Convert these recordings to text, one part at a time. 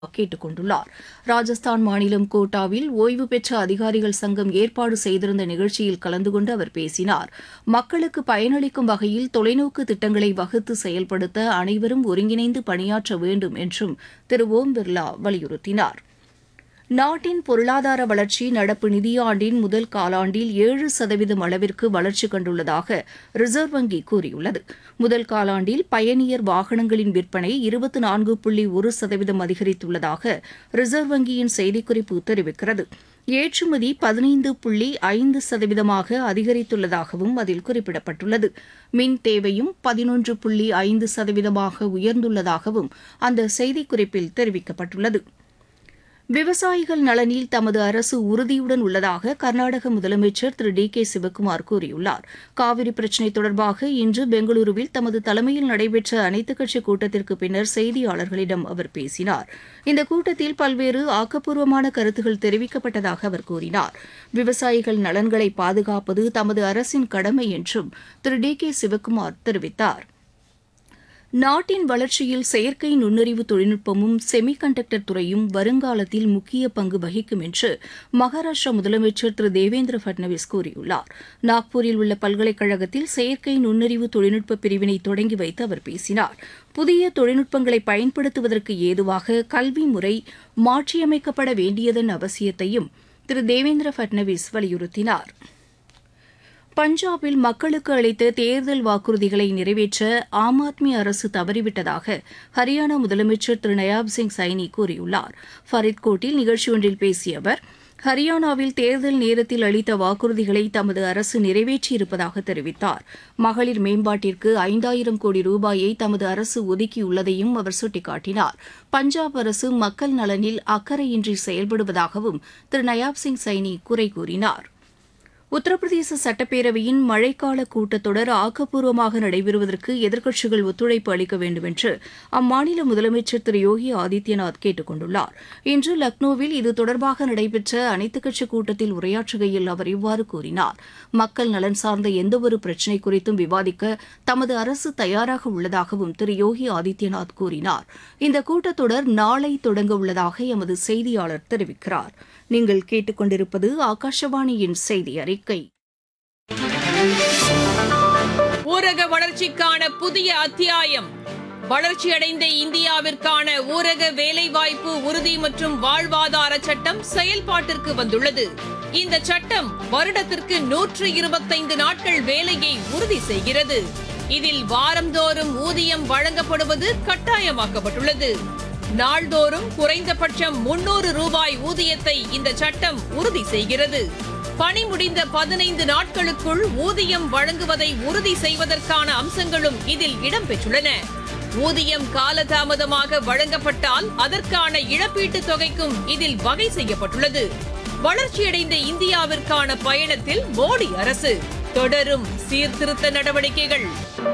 கேட்டுக் கொண்டுள்ளார் ராஜஸ்தான் மாநிலம் கோட்டாவில் ஓய்வு பெற்ற அதிகாரிகள் சங்கம் ஏற்பாடு செய்திருந்த நிகழ்ச்சியில் கலந்து கொண்டு அவர் பேசினார் மக்களுக்கு பயனளிக்கும் வகையில் தொலைநோக்கு திட்டங்களை வகுத்து செயல்படுத்த அனைவரும் ஒருங்கிணைந்து பணியாற்ற வேண்டும் என்றும் திரு ஓம் பிர்லா வலியுறுத்தினார் நாட்டின் பொருளாதார வளர்ச்சி நடப்பு நிதியாண்டின் முதல் காலாண்டில் ஏழு சதவீதம் அளவிற்கு வளர்ச்சி கண்டுள்ளதாக ரிசர்வ் வங்கி கூறியுள்ளது முதல் காலாண்டில் பயணியர் வாகனங்களின் விற்பனை இருபத்தி நான்கு புள்ளி ஒரு சதவீதம் அதிகரித்துள்ளதாக ரிசர்வ் வங்கியின் செய்திக்குறிப்பு தெரிவிக்கிறது ஏற்றுமதி பதினைந்து புள்ளி ஐந்து சதவீதமாக அதிகரித்துள்ளதாகவும் அதில் குறிப்பிடப்பட்டுள்ளது மின் தேவையும் பதினொன்று புள்ளி ஐந்து சதவீதமாக உயர்ந்துள்ளதாகவும் அந்த செய்திக்குறிப்பில் தெரிவிக்கப்பட்டுள்ளது விவசாயிகள் நலனில் தமது அரசு உறுதியுடன் உள்ளதாக கர்நாடக முதலமைச்சர் திரு டி கே சிவக்குமார் கூறியுள்ளார் காவிரி பிரச்சினை தொடர்பாக இன்று பெங்களூருவில் தமது தலைமையில் நடைபெற்ற அனைத்துக் கட்சி கூட்டத்திற்கு பின்னர் செய்தியாளர்களிடம் அவர் பேசினார் இந்த கூட்டத்தில் பல்வேறு ஆக்கப்பூர்வமான கருத்துகள் தெரிவிக்கப்பட்டதாக அவர் கூறினார் விவசாயிகள் நலன்களை பாதுகாப்பது தமது அரசின் கடமை என்றும் திரு டி கே சிவக்குமார் தெரிவித்தார் நாட்டின் வளர்ச்சியில் செயற்கை நுண்ணறிவு தொழில்நுட்பமும் செமி கண்டக்டர் துறையும் வருங்காலத்தில் முக்கிய பங்கு வகிக்கும் என்று மகாராஷ்டிரா முதலமைச்சர் திரு தேவேந்திர பட்னவிஸ் கூறியுள்ளார் நாக்பூரில் உள்ள பல்கலைக்கழகத்தில் செயற்கை நுண்ணறிவு தொழில்நுட்ப பிரிவினை தொடங்கி வைத்து அவர் பேசினார் புதிய தொழில்நுட்பங்களை பயன்படுத்துவதற்கு ஏதுவாக கல்வி முறை மாற்றியமைக்கப்பட வேண்டியதன் அவசியத்தையும் திரு தேவேந்திர பட்னவிஸ் வலியுறுத்தினார் பஞ்சாபில் மக்களுக்கு அளித்த தேர்தல் வாக்குறுதிகளை நிறைவேற்ற ஆம் ஆத்மி அரசு தவறிவிட்டதாக ஹரியானா முதலமைச்சர் திரு நயாப் சிங் சைனி கூறியுள்ளார் ஃபரித்கோட்டில் நிகழ்ச்சி ஒன்றில் பேசிய அவர் ஹரியானாவில் தேர்தல் நேரத்தில் அளித்த வாக்குறுதிகளை தமது அரசு நிறைவேற்றியிருப்பதாக தெரிவித்தார் மகளிர் மேம்பாட்டிற்கு ஐந்தாயிரம் கோடி ரூபாயை தமது அரசு ஒதுக்கியுள்ளதையும் அவர் சுட்டிக்காட்டினார் பஞ்சாப் அரசு மக்கள் நலனில் அக்கறையின்றி செயல்படுவதாகவும் திரு நயாப் சிங் சைனி குறை கூறினார் உத்தரப்பிரதேச சட்டப்பேரவையின் மழைக்கால கூட்டத்தொடர் ஆக்கப்பூர்வமாக நடைபெறுவதற்கு எதிர்க்கட்சிகள் ஒத்துழைப்பு அளிக்க வேண்டும் என்று அம்மாநில முதலமைச்சர் திரு யோகி ஆதித்யநாத் கேட்டுக் கொண்டுள்ளார் இன்று லக்னோவில் இது தொடர்பாக நடைபெற்ற அனைத்துக் கட்சி கூட்டத்தில் உரையாற்றுகையில் அவர் இவ்வாறு கூறினார் மக்கள் நலன் சார்ந்த எந்தவொரு பிரச்சினை குறித்தும் விவாதிக்க தமது அரசு தயாராக உள்ளதாகவும் திரு யோகி ஆதித்யநாத் கூறினார் இந்த கூட்டத்தொடர் நாளை தொடங்க உள்ளதாக எமது செய்தியாளர் தெரிவிக்கிறார் நீங்கள் கேட்டுக்கொண்டிருப்பது ஆகாஷவாணியின் செய்தி அறிக்கை ஊரக வளர்ச்சிக்கான புதிய அத்தியாயம் வளர்ச்சியடைந்த இந்தியாவிற்கான ஊரக வேலைவாய்ப்பு உறுதி மற்றும் வாழ்வாதார சட்டம் செயல்பாட்டிற்கு வந்துள்ளது இந்த சட்டம் வருடத்திற்கு நூற்று இருபத்தைந்து நாட்கள் வேலையை உறுதி செய்கிறது இதில் வாரந்தோறும் ஊதியம் வழங்கப்படுவது கட்டாயமாக்கப்பட்டுள்ளது நாள்தோறும் குறைந்தபட்சம் முன்னூறு ரூபாய் ஊதியத்தை இந்த சட்டம் உறுதி செய்கிறது பணி முடிந்த பதினைந்து நாட்களுக்குள் ஊதியம் வழங்குவதை உறுதி செய்வதற்கான அம்சங்களும் இதில் இடம்பெற்றுள்ளன ஊதியம் காலதாமதமாக வழங்கப்பட்டால் அதற்கான இழப்பீட்டுத் தொகைக்கும் இதில் வகை செய்யப்பட்டுள்ளது வளர்ச்சியடைந்த இந்தியாவிற்கான பயணத்தில் மோடி அரசு தொடரும் சீர்திருத்த நடவடிக்கைகள்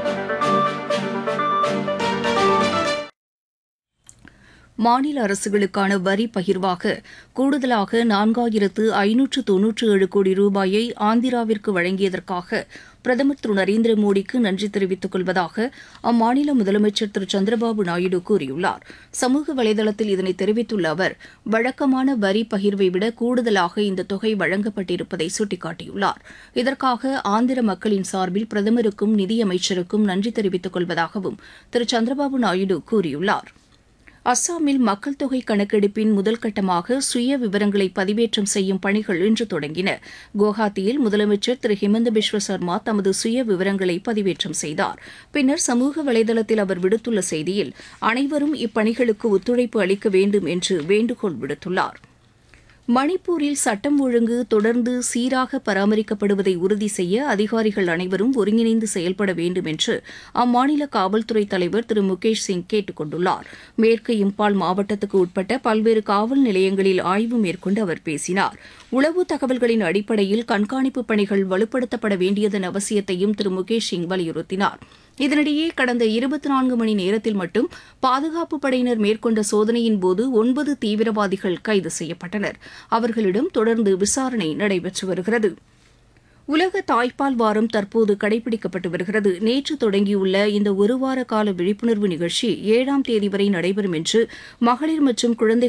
மாநில அரசுகளுக்கான வரி பகிர்வாக கூடுதலாக நான்காயிரத்து ஐநூற்று தொன்னூற்று ஏழு கோடி ரூபாயை ஆந்திராவிற்கு வழங்கியதற்காக பிரதமர் திரு நரேந்திர மோடிக்கு நன்றி தெரிவித்துக் கொள்வதாக அம்மாநில முதலமைச்சர் திரு சந்திரபாபு நாயுடு கூறியுள்ளார் சமூக வலைதளத்தில் இதனை தெரிவித்துள்ள அவர் வழக்கமான வரி பகிர்வை விட கூடுதலாக இந்த தொகை வழங்கப்பட்டிருப்பதை சுட்டிக்காட்டியுள்ளார் இதற்காக ஆந்திர மக்களின் சார்பில் பிரதமருக்கும் நிதியமைச்சருக்கும் நன்றி தெரிவித்துக் கொள்வதாகவும் திரு சந்திரபாபு நாயுடு கூறியுள்ளார் அஸ்ஸாமில் மக்கள் தொகை கணக்கெடுப்பின் முதல் கட்டமாக சுய விவரங்களை பதிவேற்றம் செய்யும் பணிகள் இன்று தொடங்கின குவஹாத்தியில் முதலமைச்சர் திரு ஹிமந்த பிஸ்வ சர்மா தமது சுய விவரங்களை பதிவேற்றம் செய்தார் பின்னர் சமூக வலைதளத்தில் அவர் விடுத்துள்ள செய்தியில் அனைவரும் இப்பணிகளுக்கு ஒத்துழைப்பு அளிக்க வேண்டும் என்று வேண்டுகோள் விடுத்துள்ளார் மணிப்பூரில் சட்டம் ஒழுங்கு தொடர்ந்து சீராக பராமரிக்கப்படுவதை உறுதி செய்ய அதிகாரிகள் அனைவரும் ஒருங்கிணைந்து செயல்பட வேண்டும் என்று அம்மாநில காவல்துறை தலைவர் திரு முகேஷ் சிங் கேட்டுக் கொண்டுள்ளார் மேற்கு இம்பால் மாவட்டத்துக்கு உட்பட்ட பல்வேறு காவல் நிலையங்களில் ஆய்வு மேற்கொண்டு அவர் பேசினார் உளவு தகவல்களின் அடிப்படையில் கண்காணிப்பு பணிகள் வலுப்படுத்தப்பட வேண்டியதன் அவசியத்தையும் திரு முகேஷ் சிங் வலியுறுத்தினார் இதனிடையே கடந்த இருபத்தி நான்கு மணி நேரத்தில் மட்டும் பாதுகாப்பு படையினர் மேற்கொண்ட சோதனையின் போது ஒன்பது தீவிரவாதிகள் கைது செய்யப்பட்டனர் அவர்களிடம் தொடர்ந்து விசாரணை நடைபெற்று வருகிறது உலக தாய்ப்பால் வாரம் தற்போது கடைபிடிக்கப்பட்டு வருகிறது நேற்று தொடங்கியுள்ள இந்த ஒருவார கால விழிப்புணர்வு நிகழ்ச்சி ஏழாம் தேதி வரை நடைபெறும் என்று மகளிர் மற்றும் குழந்தைகள்